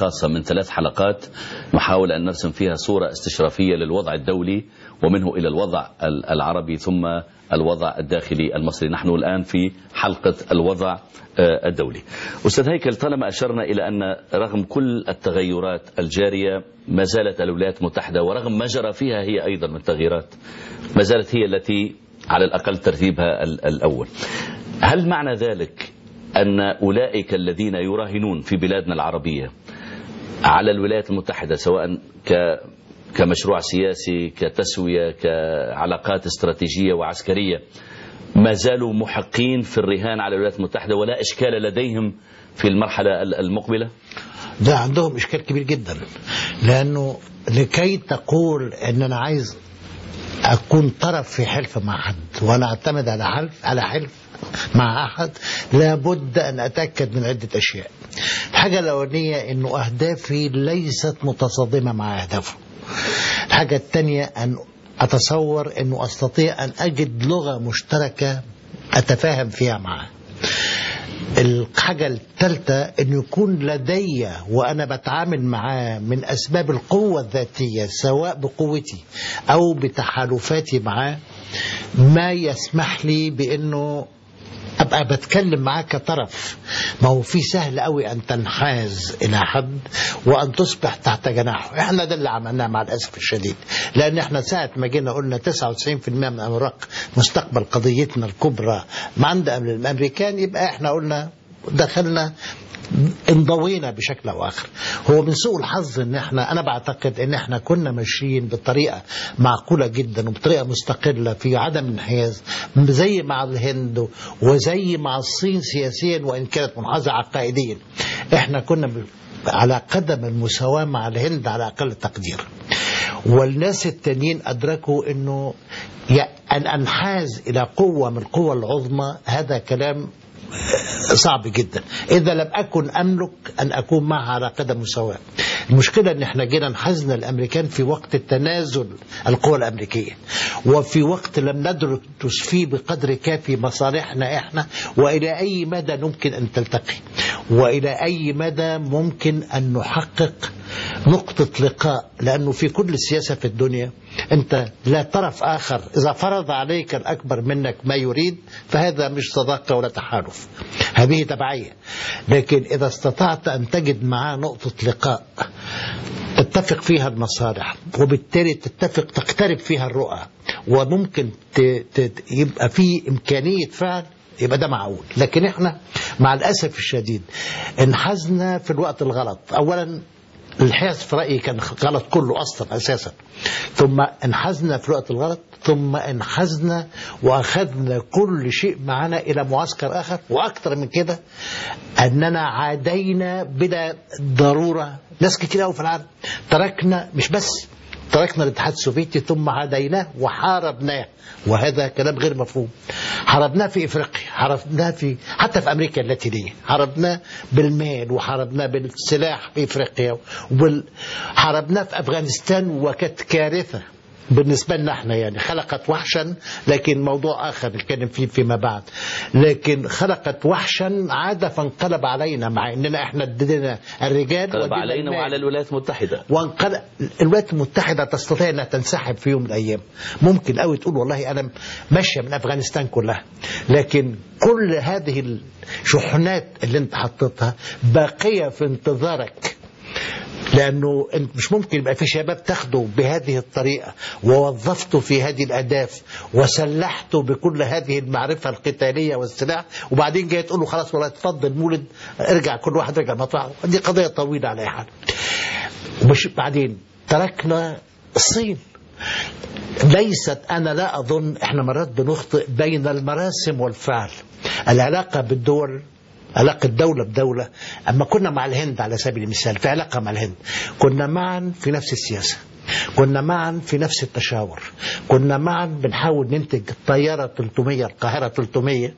خاصة من ثلاث حلقات نحاول أن نرسم فيها صورة استشرافية للوضع الدولي ومنه إلى الوضع العربي ثم الوضع الداخلي المصري نحن الآن في حلقة الوضع الدولي أستاذ هيكل طالما أشرنا إلى أن رغم كل التغيرات الجارية ما زالت الولايات المتحدة ورغم ما جرى فيها هي أيضا من تغييرات ما زالت هي التي على الأقل ترتيبها الأول هل معنى ذلك أن أولئك الذين يراهنون في بلادنا العربية على الولايات المتحدة سواء ك كمشروع سياسي كتسوية كعلاقات استراتيجية وعسكرية ما زالوا محقين في الرهان على الولايات المتحدة ولا إشكال لديهم في المرحلة المقبلة ده عندهم إشكال كبير جدا لأنه لكي تقول أن أنا عايز أكون طرف في حلف مع حد وأنا أعتمد على حلف على حلف مع أحد لابد أن أتأكد من عدة أشياء الحاجة الأولانية أنه أهدافي ليست متصادمة مع أهدافه الحاجة الثانية أن أتصور أنه أستطيع أن أجد لغة مشتركة أتفاهم فيها معه الحاجة الثالثة أن يكون لدي وأنا بتعامل معاه من أسباب القوة الذاتية سواء بقوتي أو بتحالفاتي معاه ما يسمح لي بأنه ابقى بتكلم معاه كطرف ما هو في سهل قوي ان تنحاز الى حد وان تصبح تحت جناحه احنا ده اللي عملناه مع الاسف الشديد لان احنا ساعه ما جينا قلنا 99% من اوراق مستقبل قضيتنا الكبرى ما عند الامريكان يبقى احنا قلنا دخلنا انضوينا بشكل او اخر هو من سوء الحظ ان احنا انا بعتقد ان احنا كنا ماشيين بطريقه معقوله جدا وبطريقه مستقله في عدم انحياز زي مع الهند وزي مع الصين سياسيا وان كانت منحازه عقائديا احنا كنا على قدم المساواه مع الهند على اقل تقدير والناس التانيين ادركوا انه ان انحاز الى قوه من القوى العظمى هذا كلام صعب جدا إذا لم أكن أملك أن أكون معها على قدم مساواة المشكلة أن احنا جينا انحزنا الأمريكان في وقت التنازل القوى الأمريكية وفي وقت لم ندرك فيه بقدر كافي مصالحنا احنا وإلى أي مدى ممكن أن تلتقي وإلى أي مدى ممكن أن نحقق نقطة لقاء لأنه في كل السياسة في الدنيا أنت لا طرف آخر إذا فرض عليك الأكبر منك ما يريد فهذا مش صداقة ولا تحالف هذه تبعية لكن إذا استطعت أن تجد معاه نقطة لقاء تتفق فيها المصالح وبالتالي تتفق تقترب فيها الرؤى وممكن ت... ت... يبقى في إمكانية فعل يبقى ده معقول لكن احنا مع الأسف الشديد انحزنا في الوقت الغلط أولا الحياة في رأيي كان غلط كله أصلا أساسا ثم انحزنا في الوقت الغلط ثم انحزنا وأخذنا كل شيء معنا إلى معسكر آخر وأكثر من كده أننا عادينا بلا ضرورة ناس كتير قوي في العالم تركنا مش بس تركنا الاتحاد السوفيتي ثم عاديناه وحاربناه وهذا كلام غير مفهوم حاربناه في افريقيا حاربناه في حتى في امريكا اللاتينيه حاربناه بالمال وحاربناه بالسلاح في افريقيا وبال... حاربناه في افغانستان وكانت كارثه بالنسبة لنا احنا يعني خلقت وحشا لكن موضوع آخر نتكلم فيه فيما بعد لكن خلقت وحشا عاد فانقلب علينا مع اننا احنا ادينا الرجال انقلب علينا وعلى الولايات المتحدة وانقلب الولايات المتحدة تستطيع انها تنسحب في يوم من الايام ممكن قوي تقول والله انا ماشية من افغانستان كلها لكن كل هذه الشحنات اللي انت حطيتها باقية في انتظارك لانه انت مش ممكن يبقى في شباب تاخده بهذه الطريقه ووظفته في هذه الاهداف وسلحته بكل هذه المعرفه القتاليه والسلاح وبعدين جاي تقول له خلاص والله اتفضل مولد ارجع كل واحد رجع مطرحه دي قضيه طويله على اي حال ومش بعدين تركنا الصين ليست انا لا اظن احنا مرات بنخطئ بين المراسم والفعل العلاقه بالدول علاقة دولة بدولة أما كنا مع الهند على سبيل المثال في علاقة مع الهند كنا معا في نفس السياسة كنا معا في نفس التشاور كنا معا بنحاول ننتج طيارة 300 القاهرة 300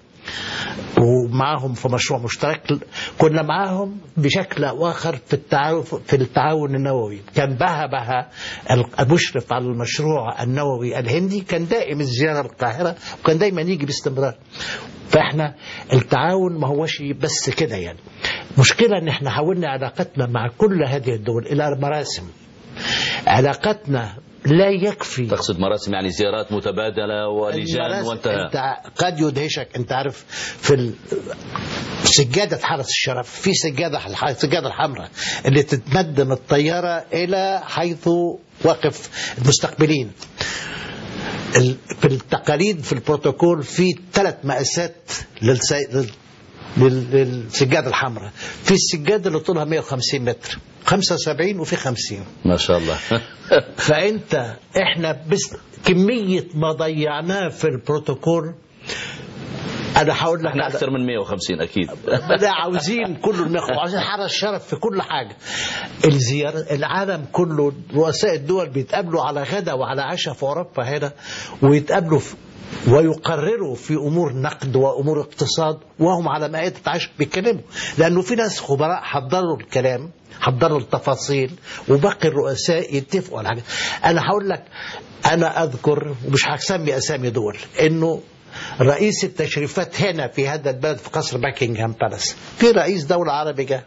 ومعاهم في مشروع مشترك كنا معاهم بشكل او اخر في التعاون في التعاون النووي كان بها بها المشرف على المشروع النووي الهندي كان دائم الزياره القاهره وكان دايما يجي باستمرار فاحنا التعاون ما هوش بس كده يعني مشكلة ان احنا حولنا علاقتنا مع كل هذه الدول الى مراسم علاقتنا لا يكفي تقصد مراسم يعني زيارات متبادلة ولجان المراسم- وانتهى انت قد يدهشك انت عارف في ال- سجادة حرس الشرف في سجادة الح- السجادة الحمراء اللي تتمد من الطيارة إلى حيث وقف المستقبلين ال- في التقاليد في البروتوكول في ثلاث مقاسات للسي... لل- لل- للسجادة الحمراء في السجادة اللي طولها 150 متر 75 وفي 50 ما شاء الله فانت احنا بس كميه ما ضيعناه في البروتوكول انا هقول لك احنا على- أكثر من 150 أكيد لا عاوزين كل المخ وعاوزين حرس شرف في كل حاجه الزيارة العالم كله رؤساء الدول بيتقابلوا على غدا وعلى عشاء في اوروبا هنا ويتقابلوا في ويقرروا في امور نقد وامور اقتصاد وهم على مائده عشاء بيتكلموا لانه في ناس خبراء حضروا الكلام حضروا التفاصيل وباقي الرؤساء يتفقوا على حاجه انا هقول لك انا اذكر ومش هسمي اسامي دول انه رئيس التشريفات هنا في هذا البلد في قصر باكنغهام بالاس في رئيس دولة عربي جه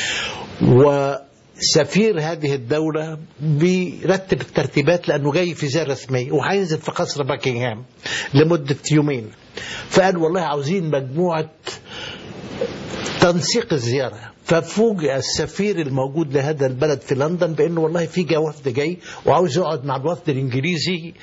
وسفير هذه الدولة بيرتب الترتيبات لأنه جاي في زيارة رسمية وهينزل في قصر باكنغهام لمدة يومين فقال والله عاوزين مجموعة تنسيق الزيارة ففوجئ السفير الموجود لهذا البلد في لندن بأنه والله في جا وفد جاي وعاوز يقعد مع الوفد الإنجليزي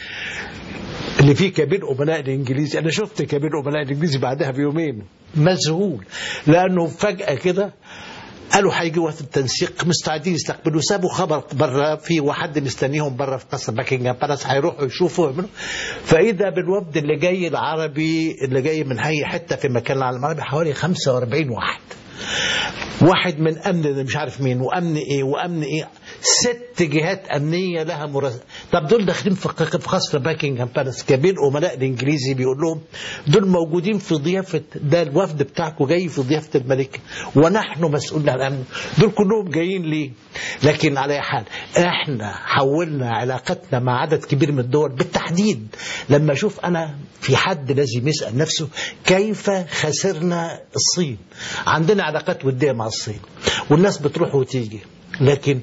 اللي فيه كبير أمناء الإنجليزي أنا شفت كبير أمناء الإنجليزي بعدها بيومين مذهول لأنه فجأة كده قالوا هيجي وقت التنسيق مستعدين يستقبلوا سابوا خبر بره في واحد مستنيهم بره في قصر باكنجهام بالاس هيروحوا يشوفوا ويعملوا فاذا بالوفد اللي جاي العربي اللي جاي من اي حته في مكان العالم العربي حوالي 45 واحد واحد من امن مش عارف مين وامن ايه وامن ايه ست جهات امنيه لها مراسله طب دول داخلين في ق- في قصر باكنغهام بالاس كبير امناء الانجليزي بيقول لهم دول موجودين في ضيافه ده الوفد بتاعكم جاي في ضيافه الملك ونحن مسؤولين عن الامن دول كلهم جايين ليه لكن على أي حال احنا حولنا علاقتنا مع عدد كبير من الدول بالتحديد لما اشوف انا في حد لازم يسال نفسه كيف خسرنا الصين عندنا علاقات وديه مع الصين والناس بتروح وتيجي لكن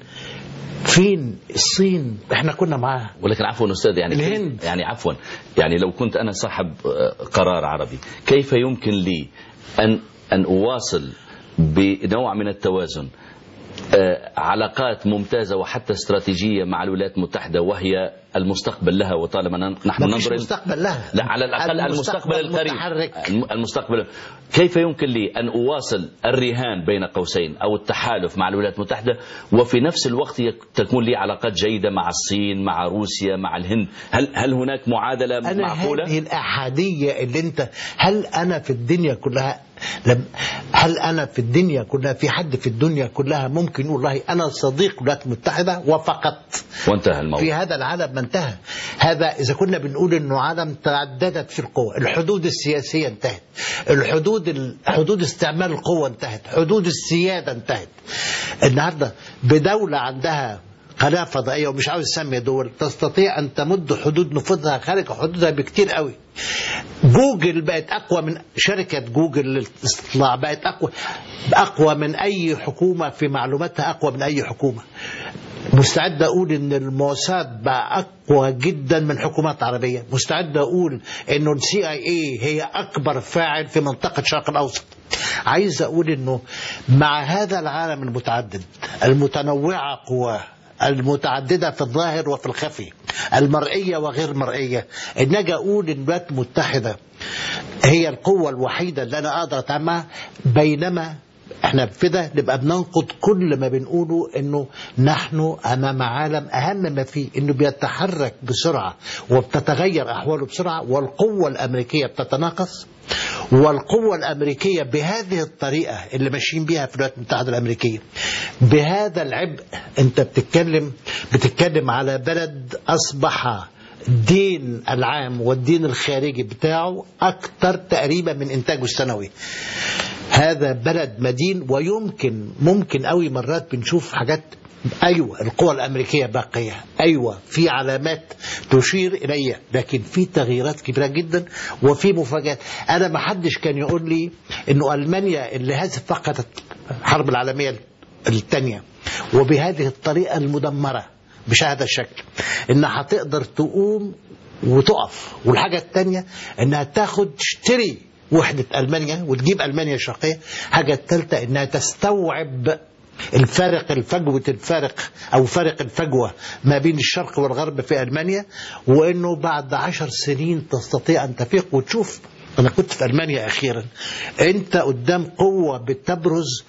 فين الصين احنا كنا معاها ولكن عفوا أستاذ يعني الهند. يعني عفوا يعني لو كنت أنا صاحب آه، قرار عربي كيف يمكن لي أن أن أواصل بنوع من التوازن آه، علاقات ممتازة وحتى استراتيجية مع الولايات المتحدة وهي المستقبل لها وطالما نن- نحن ما فيش ننظر مستقبل لها لا على الأقل المستقبل القريب متحرك الم- المستقبل كيف يمكن لي أن أواصل الرهان بين قوسين أو التحالف مع الولايات المتحدة وفي نفس الوقت يك- تكون لي علاقات جيدة مع الصين مع روسيا مع الهند هل هل هناك معادلة أنا معقولة؟ هذه الأحادية اللي أنت هل أنا في الدنيا كلها لم هل أنا في الدنيا كلها في حد في الدنيا كلها ممكن يقول والله أنا صديق الولايات المتحدة وفقط وانتهى الموضوع في هذا العالم ما انتهى هذا إذا كنا بنقول أنه عالم تعددت في القوة الحدود السياسية انتهت الحدود ال- حدود استعمال القوة انتهت حدود السيادة انتهت النهاردة بدولة عندها قناة فضائية ومش عاوز اسمي دول تستطيع أن تمد حدود نفوذها خارج حدودها بكتير قوي جوجل بقت أقوى من شركة جوجل للاستطلاع بقت أقوى أقوى من أي حكومة في معلوماتها أقوى من أي حكومة مستعد أقول إن الموساد بقى أقوى جدا من حكومات عربية مستعد أقول إنه السي اي اي هي أكبر فاعل في منطقة الشرق الأوسط عايز أقول إنه مع هذا العالم المتعدد المتنوعة قواه المتعددة في الظاهر وفي الخفي المرئية وغير مرئية إن أجي أقول إن الولايات المتحدة هي القوة الوحيدة اللي أنا أقدر أتعامل معها بينما احنا في ده نبقى بننقض كل ما بنقوله انه نحن امام عالم اهم ما فيه انه بيتحرك بسرعه وبتتغير احواله بسرعه والقوه الامريكيه بتتناقص والقوة الأمريكية بهذه الطريقة اللي ماشيين بيها في الولايات المتحدة الأمريكية بهذا العبء أنت بتتكلم بتتكلم على بلد أصبح الدين العام والدين الخارجي بتاعه أكثر تقريبا من إنتاجه السنوي هذا بلد مدين ويمكن ممكن قوي مرات بنشوف حاجات ايوه القوى الامريكيه باقيه ايوه في علامات تشير الي لكن في تغييرات كبيره جدا وفي مفاجات انا ما حدش كان يقول لي انه المانيا اللي هذه فقدت الحرب العالميه الثانيه وبهذه الطريقه المدمره بهذا الشكل انها هتقدر تقوم وتقف والحاجه الثانيه انها تاخد تشتري وحده المانيا وتجيب المانيا الشرقيه الحاجه الثالثه انها تستوعب الفارق الفجوة الفارق أو فارق الفجوة ما بين الشرق والغرب في ألمانيا وأنه بعد عشر سنين تستطيع أن تفيق وتشوف أنا كنت في ألمانيا أخيرا أنت قدام قوة بتبرز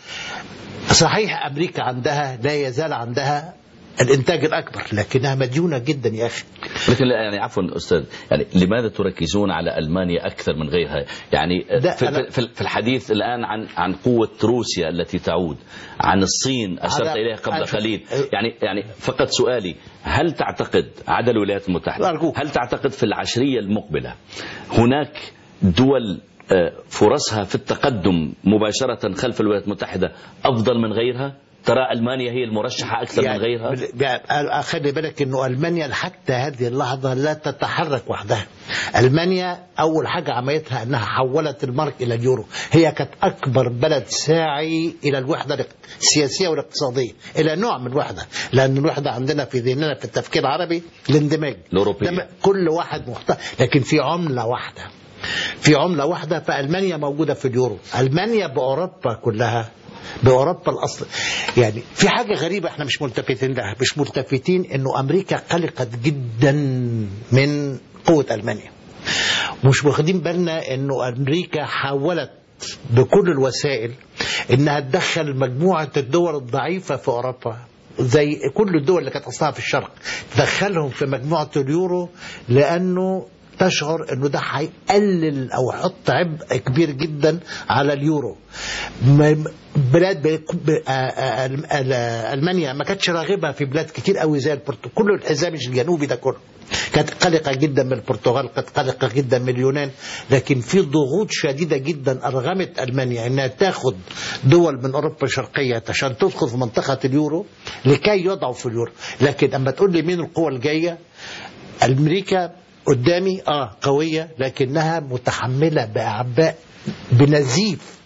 صحيح أمريكا عندها لا يزال عندها الإنتاج الأكبر لكنها مديونة جدا يا أخي لكن لا يعني عفوا استاذ يعني لماذا تركزون على المانيا اكثر من غيرها؟ يعني ده في, أنا- في, في الحديث الان عن عن قوه روسيا التي تعود، عن الصين اشرت على- اليها قبل أشوف- قليل، يعني يعني فقط سؤالي هل تعتقد عدا الولايات المتحده أرجوك. هل تعتقد في العشريه المقبله هناك دول آه، فرصها في التقدم مباشره خلف الولايات المتحده افضل من غيرها؟ ترى المانيا هي المرشحه اكثر من غيرها؟ يعني خلي بالك انه المانيا حتى هذه اللحظه لا تتحرك وحدها. المانيا اول حاجه عملتها انها حولت المارك الى اليورو، هي كانت اكبر بلد ساعي الى الوحده السياسيه والاقتصاديه، الى نوع من الوحده، لان الوحده عندنا في ذهننا في التفكير العربي الاندماج. الأوروبية. ده كل واحد مختلف، لكن في عمله واحده. في عمله واحده فالمانيا موجوده في اليورو، المانيا باوروبا كلها باوروبا الاصل يعني في حاجه غريبه احنا مش ملتفتين لها مش ملتفتين انه امريكا قلقت جدا من قوه المانيا مش واخدين بالنا انه امريكا حاولت بكل الوسائل انها تدخل مجموعه الدول الضعيفه في اوروبا زي كل الدول اللي كانت اصلها في الشرق تدخلهم في مجموعه اليورو لانه تشعر انه ده هيقلل او يحط عبء كبير جدا على اليورو م- بلاد ب- ب- آ- آ- آ- آ- المانيا ما كانتش راغبه في بلاد كتير قوي زي البرتغال كل الحزام الجنوبي ده كله كانت قلقه جدا من البرتغال كانت قلقه جدا من اليونان لكن في ضغوط شديده جدا ارغمت المانيا انها تاخد دول من اوروبا الشرقيه عشان تدخل في منطقه اليورو لكي يضعوا في اليورو لكن اما تقول لي مين القوى الجايه امريكا قدامي اه قويه لكنها متحمله باعباء بنزيف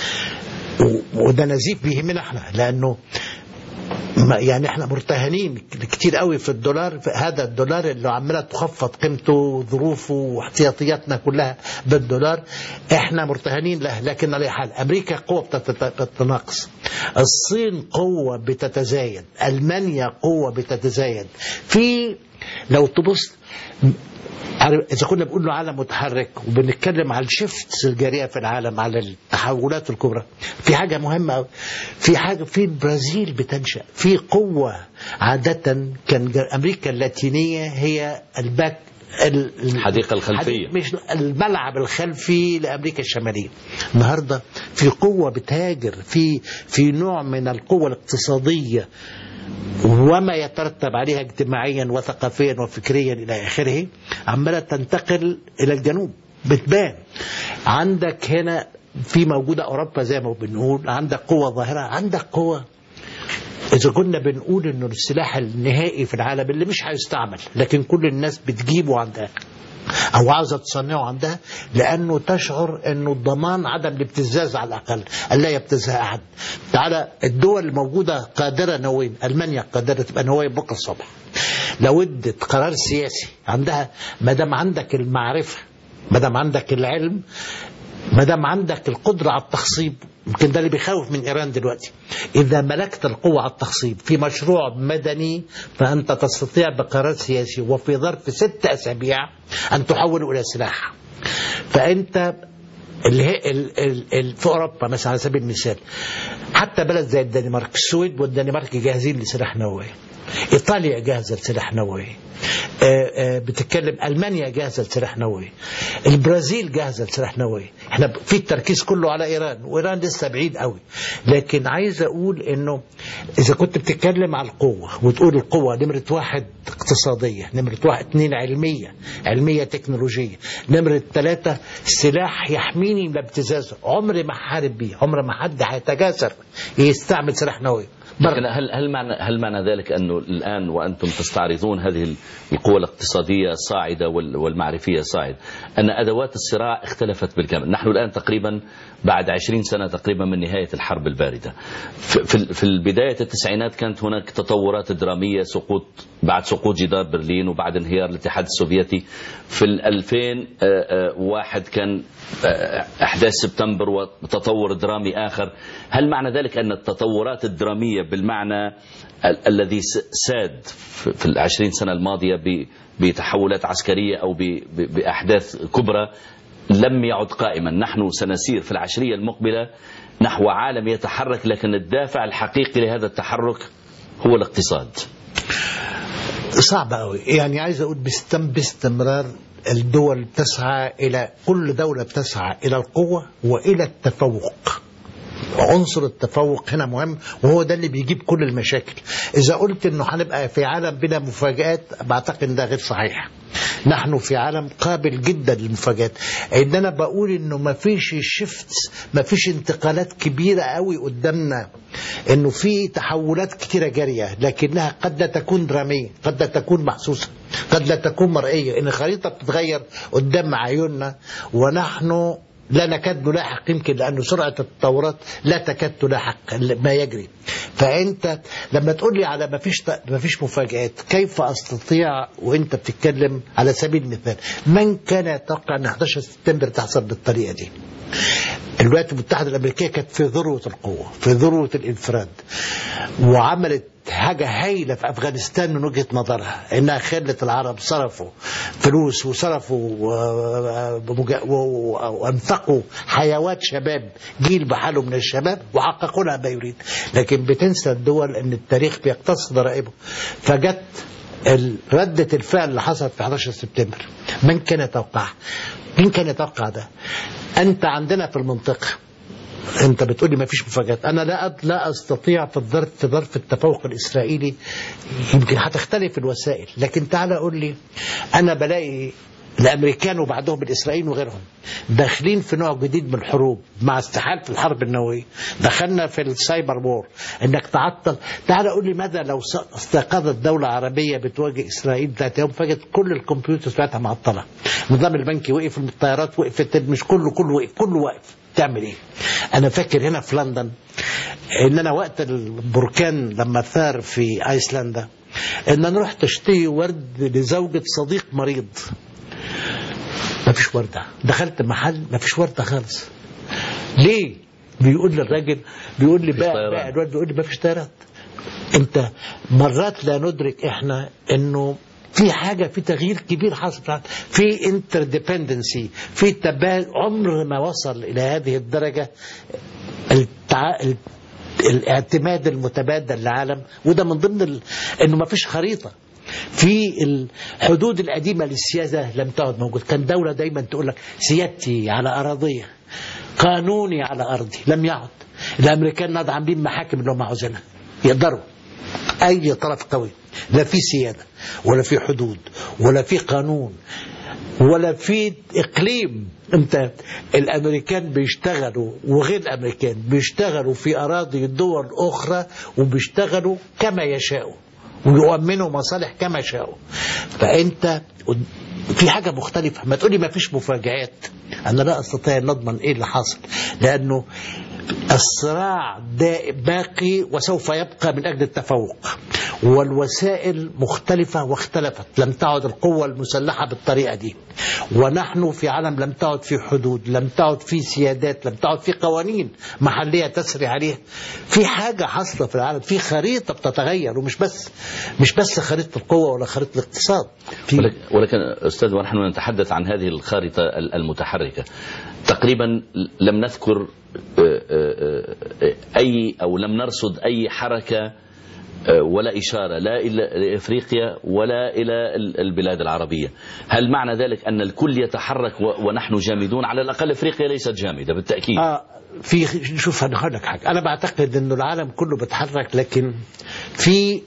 و- وده نزيف بيهمنا احنا لانه ما- يعني احنا مرتهنين كتير قوي في الدولار في هذا الدولار اللي عماله تخفض قيمته وظروفه واحتياطياتنا كلها بالدولار احنا مرتهنين له لكن على أي حال امريكا قوه بتت- بتتناقص الصين قوه بتتزايد المانيا قوه بتتزايد في لو تبص عارف اذا كنا بنقول له عالم متحرك وبنتكلم على الشيفتس الجاريه في العالم على التحولات الكبرى في حاجه مهمه أوي. في حاجه في البرازيل بتنشا في قوه عاده كان جا- امريكا اللاتينيه هي الباك ال- ال- الحديقة الخلفية. حديقة- مش الملعب الخلفي لامريكا الشماليه النهارده في قوه بتهاجر في في نوع من القوه الاقتصاديه وما يترتب عليها اجتماعيا وثقافيا وفكريا الى اخره عماله تنتقل الى الجنوب بتبان عندك هنا في موجوده اوروبا زي ما بنقول عندك قوه ظاهره عندك قوه إذا كنا بنقول إنه السلاح النهائي في العالم اللي مش هيستعمل لكن كل الناس بتجيبه عندها أو عاوزة تصنعه عندها لأنه تشعر إنه الضمان عدم الابتزاز على الأقل ألا يبتزها أحد تعالى الدول الموجودة قادرة نوويا ألمانيا قادرة تبقى نووية بكرة الصبح لو ادت قرار سياسي عندها ما دام عندك المعرفة ما دام عندك العلم ما دام عندك القدرة على التخصيب يمكن ده اللي بيخوف من إيران دلوقتي إذا ملكت القوة على التخصيب في مشروع مدني فأنت تستطيع بقرار سياسي وفي ظرف ست أسابيع أن تحوله إلى سلاح فأنت اللي هي ال ال ال في اوروبا مثلا على سبيل المثال حتى بلد زي الدنمارك السويد والدنمارك جاهزين لسلاح نووي ايطاليا جاهزه لسلاح نووي آه، آه، بتتكلم المانيا جاهزه لسلاح نووي البرازيل جاهزه لسلاح نووي احنا في التركيز كله على ايران وايران لسه بعيد قوي لكن عايز اقول انه اذا كنت بتتكلم على القوه وتقول القوه نمره واحد اقتصاديه نمره واحد اثنين علميه علميه تكنولوجيه نمره ثلاثه سلاح يحميني من الابتزاز عمري ما حارب بيه عمر ما حد هيتجاسر يستعمل سلاح نووي لكن برا. هل هل معنى هل معنى ذلك انه الان وانتم تستعرضون هذه القوى الاقتصاديه الصاعده وال- والمعرفيه الصاعده ان ادوات الصراع اختلفت بالكامل، نحن الان تقريبا بعد 20 سنه تقريبا من نهايه الحرب البارده. في- في في بدايه التسعينات كانت هناك تطورات دراميه سقوط بعد سقوط جدار برلين وبعد انهيار الاتحاد السوفيتي في ال 2001 كان آه، احداث سبتمبر وتطور درامي اخر هل معنى ذلك ان التطورات الدراميه بالمعنى ال- الذي س- ساد في في العشرين سنه الماضيه ب- بتحولات عسكريه او ب- ب- باحداث كبرى لم يعد قائما نحن سنسير في العشريه المقبله نحو عالم يتحرك لكن الدافع الحقيقي لهذا التحرك هو الاقتصاد صعب قوي يعني عايز اقول باستم باستمرار الدول تسعى الى كل دوله بتسعى الى القوه والى التفوق عنصر التفوق هنا مهم وهو ده اللي بيجيب كل المشاكل اذا قلت انه هنبقى في عالم بلا مفاجآت بعتقد ان ده غير صحيح نحن في عالم قابل جدا للمفاجآت ان انا بقول انه ما فيش شيفت ما فيش انتقالات كبيره قوي قدامنا انه في تحولات كتيره جاريه لكنها قد لا تكون دراميه قد لا تكون محسوسه قد لا تكون مرئيه ان الخريطه بتتغير قدام عيوننا ونحن لا نكاد نلاحق يمكن لأن سرعة التطورات لا تكاد تلاحق ما يجري فأنت لما تقول لي على ما فيش ما فيش مفاجآت كيف أستطيع وأنت بتتكلم على سبيل المثال من كان يتوقع أن 11 سبتمبر تحصل بالطريقة دي الولايات المتحدة الأمريكية كانت في ذروة القوة في ذروة الانفراد وعملت حاجة هايلة في أفغانستان من وجهة نظرها إنها خلت العرب صرفوا فلوس وصرفوا و- ومجا- و- و- وأنفقوا حيوات شباب جيل بحاله من الشباب وحققوا لها ما يريد لكن بتنسى الدول إن التاريخ بيقتص ضرائبه فجت ال- ردة الفعل اللي حصلت في 11 سبتمبر من كان يتوقعها مين كان يتوقع ده أنت عندنا في المنطقة انت بتقولي ما فيش مفاجآت انا لا أد- لا استطيع في الظرف في ظرف التفوق الاسرائيلي يمكن هتختلف الوسائل لكن تعالى قول لي انا بلاقي الامريكان وبعدهم الاسرائيليين وغيرهم داخلين في نوع جديد من الحروب مع استحاله الحرب النوويه دخلنا في السايبر وور انك تعطل تعالى قول لي ماذا لو س- استيقظت دوله عربيه بتواجه اسرائيل ذات يوم فجت كل الكمبيوتر بتاعتها معطله النظام البنكي وقف الطيارات وقفت مش كله كله وقف كله واقف تعمل ايه انا فاكر هنا في لندن ان انا وقت البركان لما ثار في ايسلندا ان انا رحت اشتري ورد لزوجة صديق مريض ما فيش وردة دخلت محل ما فيش وردة خالص ليه بيقول لي الراجل بيقول لي بقى, طيران. بقى الورد بيقول لي ما فيش طيارات انت مرات لا ندرك احنا انه في حاجه في تغيير كبير حصل في العالم. في انترديبندنسي في تبا عمر ما وصل الى هذه الدرجه التع... ال- الاعتماد المتبادل للعالم وده من ضمن ال... انه ما فيش خريطه في الحدود القديمه للسياسه لم تعد موجود كان دوله دايما تقول لك سيادتي على اراضيه قانوني على ارضي لم يعد الامريكان ناد عاملين محاكم اللي هم عاوزينها يقدروا اي طرف قوي لا في سياده ولا في حدود ولا في قانون ولا في اقليم انت الامريكان بيشتغلوا وغير الامريكان بيشتغلوا في اراضي دول اخرى وبيشتغلوا كما يشاءوا ويؤمنوا مصالح كما يشاءوا فانت في حاجه مختلفه ما تقولي ما فيش مفاجآت انا لا استطيع ان اضمن ايه اللي حاصل لانه الصراع دا باقي وسوف يبقى من اجل التفوق والوسائل مختلفة واختلفت لم تعد القوة المسلحة بالطريقة دي ونحن في عالم لم تعد في حدود لم تعد في سيادات لم تعد في قوانين محلية تسري عليها في حاجة حاصلة في العالم في خريطة بتتغير ومش بس مش بس خريطة القوة ولا خريطة الاقتصاد في ولكن, ولكن أستاذ ونحن نتحدث عن هذه الخارطة ال- المتحركة تقريبا لم نذكر آه، آه، آه، أي أو لم نرصد أي حركة آه، ولا إشارة لا إلى إفريقيا ولا إلى ال- البلاد العربية هل معنى ذلك أن الكل يتحرك و- ونحن جامدون على الأقل إفريقيا ليست جامدة بالتأكيد اه في شوف انا هقول لك حاجه انا بعتقد انه العالم كله بيتحرك لكن في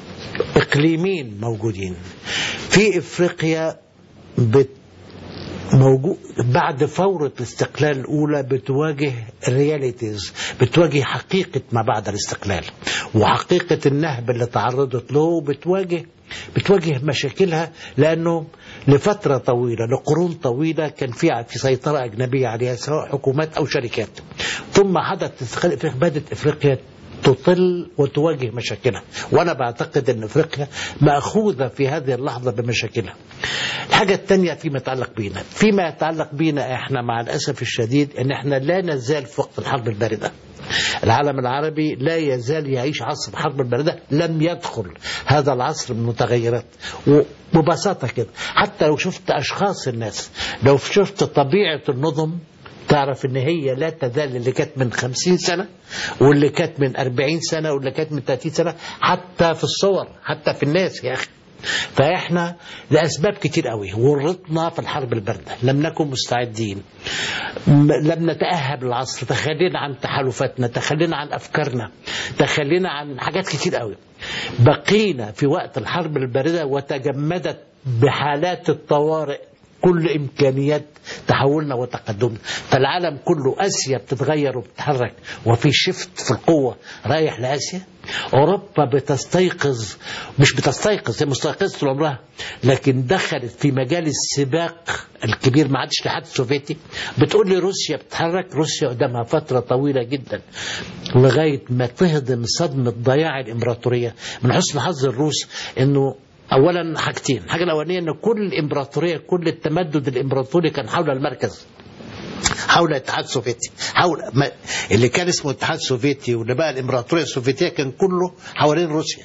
اقليمين موجودين في افريقيا بت موجود بعد فورة الاستقلال الأولى بتواجه رياليتيز بتواجه حقيقة ما بعد الاستقلال وحقيقة النهب اللي تعرضت له بتواجه بتواجه مشاكلها لأنه لفترة طويلة لقرون طويلة كان في في سيطرة أجنبية عليها سواء حكومات أو شركات ثم حدث استقلال إفريقيا بدأت إفريقيا تطل وتواجه مشاكلها وانا بعتقد ان افريقيا ماخوذه في هذه اللحظه بمشاكلها الحاجه الثانيه فيما يتعلق بينا فيما يتعلق بينا احنا مع الاسف الشديد ان احنا لا نزال في وقت الحرب البارده العالم العربي لا يزال يعيش عصر الحرب البارده لم يدخل هذا العصر من المتغيرات وببساطه كده حتى لو شفت اشخاص الناس لو شفت طبيعه النظم تعرف ان هي لا تزال اللي كانت من خمسين سنة واللي كانت من أربعين سنة واللي كانت من ثلاثين سنة حتى في الصور حتى في الناس يا أخي فإحنا لأسباب كتير قوي ورطنا في الحرب الباردة لم نكن مستعدين م- لم نتأهب للعصر تخلينا عن تحالفاتنا تخلينا عن أفكارنا تخلينا عن حاجات كتير قوي بقينا في وقت الحرب الباردة وتجمدت بحالات الطوارئ كل امكانيات تحولنا وتقدمنا فالعالم كله اسيا بتتغير وبتتحرك وفي شفت في القوه رايح لاسيا اوروبا بتستيقظ مش بتستيقظ هي مستيقظه طول عمرها لكن دخلت في مجال السباق الكبير ما عادش الاتحاد السوفيتي بتقول لي روسيا بتتحرك روسيا قدامها فتره طويله جدا لغايه ما تهضم صدمه ضياع الامبراطوريه من حسن حظ الروس انه اولا حاجتين الحاجه الاولانيه ان كل امبراطوريه كل التمدد الامبراطوري كان حول المركز حول الاتحاد السوفيتي حول ما اللي كان اسمه الاتحاد السوفيتي واللي بقى الامبراطوريه السوفيتيه كان كله حوالين روسيا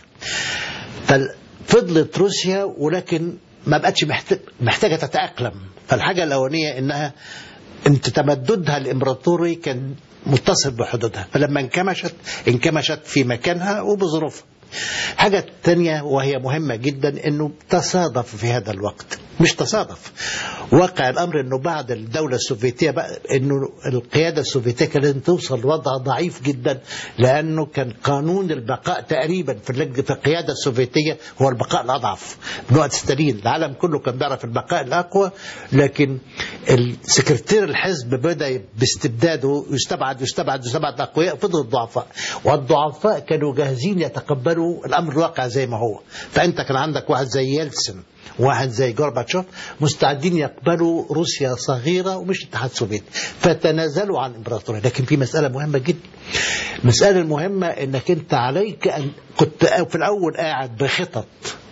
ففضلت روسيا ولكن ما بقتش محت- محتاجه تتاقلم فالحاجه الاولانيه انها انت تمددها الامبراطوري كان متصل بحدودها فلما انكمشت انكمشت في مكانها وبظروفها الحاجة الثانية وهي مهمة جدا انه تصادف في هذا الوقت مش تصادف واقع الامر انه بعد الدولة السوفيتية بقى انه القيادة السوفيتية كانت توصل لوضع ضعيف جدا لانه كان قانون البقاء تقريبا في اللج- في القيادة السوفيتية هو البقاء الاضعف من وقت ستالين العالم كله كان بيعرف البقاء الاقوى لكن السكرتير الحزب بدا باستبداده يستبعد يستبعد يستبعد الاقوياء فضلوا الضعفاء والضعفاء كانوا جاهزين يتقبلوا الامر الواقع زي ما هو فانت كان عندك واحد زي يلتسن واحد زي جورباتشوف مستعدين يقبلوا روسيا صغيرة ومش الاتحاد السوفيتي فتنازلوا عن الامبراطورية لكن في مسألة مهمة جدا المسألة المهمة انك انت عليك ان كنت في الاول قاعد بخطط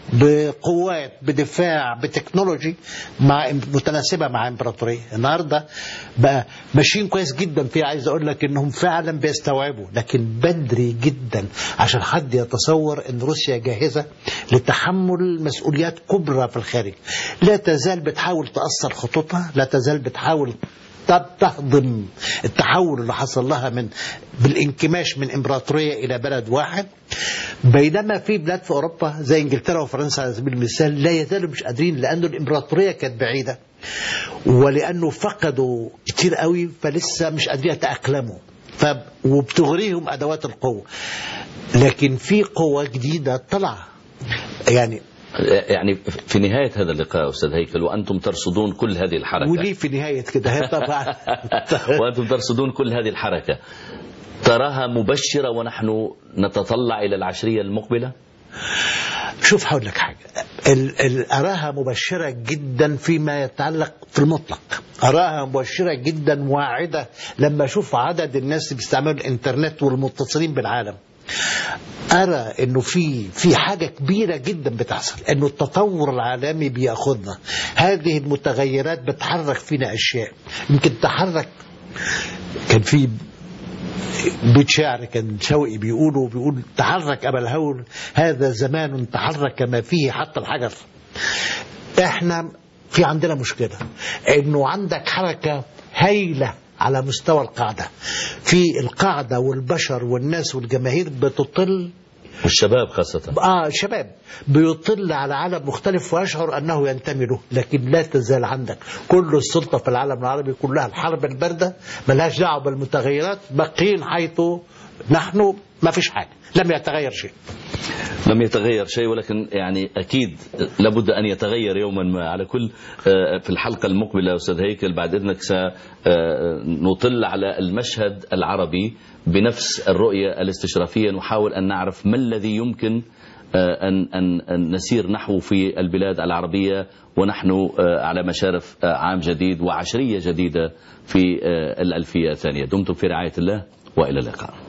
بقوات بدفاع بتكنولوجي مع متناسبه مع امبراطوريه النهارده بقى ماشيين كويس جدا فيها عايز اقول لك انهم فعلا بيستوعبوا لكن بدري جدا عشان حد يتصور ان روسيا جاهزه لتحمل مسؤوليات كبرى في الخارج لا تزال بتحاول تاثر خطوطها لا تزال بتحاول تب- تهضم التحول اللي حصل لها من بالانكماش من امبراطوريه الى بلد واحد بينما في بلاد في اوروبا زي انجلترا وفرنسا على سبيل المثال لا يزالوا مش قادرين لانه الامبراطوريه كانت بعيده ولانه فقدوا كتير قوي فلسه مش قادرين يتاقلموا ف وبتغريهم ادوات القوه لكن في قوه جديده طلع يعني يعني في نهاية هذا اللقاء أستاذ هيكل وأنتم ترصدون كل هذه الحركة وليه في نهايه كده هي طبعا وأنتم ترصدون كل هذه الحركة تراها مبشرة ونحن نتطلع إلى العشرية المقبلة شوف هقول لك حاجه ال- ال- اراها مبشره جدا فيما يتعلق في المطلق اراها مبشره جدا واعده لما اشوف عدد الناس اللي بيستعملوا الانترنت والمتصلين بالعالم ارى انه في في حاجه كبيره جدا بتحصل انه التطور العالمي بياخذنا هذه المتغيرات بتحرك فينا اشياء يمكن تحرك كان في بيت شعر كان شوقي بيقوله بيقول تحرك أبا الهول هذا زمان تحرك ما فيه حتى الحجر احنا في عندنا مشكلة انه عندك حركة هايلة على مستوى القاعدة في القاعدة والبشر والناس والجماهير بتطل والشباب خاصة اه شباب بيطل على عالم مختلف ويشعر انه ينتمي له لكن لا تزال عندك كل السلطه في العالم العربي كلها الحرب البارده ملهاش دعوه بالمتغيرات باقيين حيث نحن ما فيش حاجه لم يتغير شيء لم يتغير شيء ولكن يعني أكيد لابد أن يتغير يوما ما على كل آه، في الحلقة المقبلة أستاذ هيكل بعد إذنك سنطل على المشهد العربي بنفس الرؤية الاستشرافية نحاول أن نعرف ما الذي يمكن آه، أن, أن, أن نسير نحو في البلاد العربية ونحن آه، على مشارف آه، عام جديد وعشرية جديدة في آه، الألفية الثانية دمتم في رعاية الله وإلى اللقاء